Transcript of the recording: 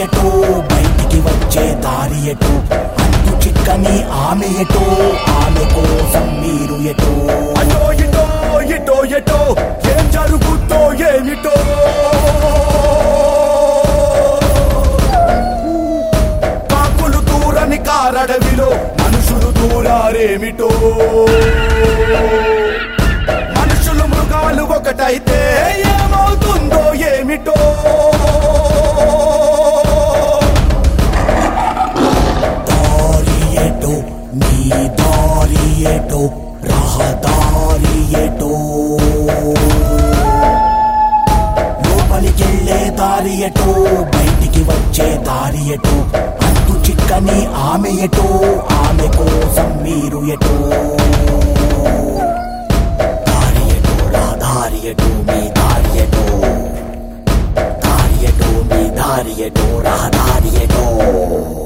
ఎటో బయటికి వచ్చే దారి ఎటో అంతు చిక్కని ఆమె ఎటో ఆమె కోసం మీరు ఎటో అటో ఇటో ఇటో ఎటో ఏం జరుగుతో ఏమిటో కాకులు దూరని కారడవిలో మనుషులు దూరారేమిటో మనుషులు మృగాలు ఒకటైతే ఏమవుతుందో ఏమిటో దారి ఎటో నీ దారి ఎటో రహదారి ఎటో లోపలికెళ్ళే దారి ఎటో బయటికి వచ్చే దారి ఎటో అంతు చిక్కని ఆమె ఎటో ఆమె కోసం మీరు ఎటో దారి ఎటో రహదారి ఎటో మీ దారి ఎటో దారి ఎటో మీ దారి ఎటో రహదారి ఎటో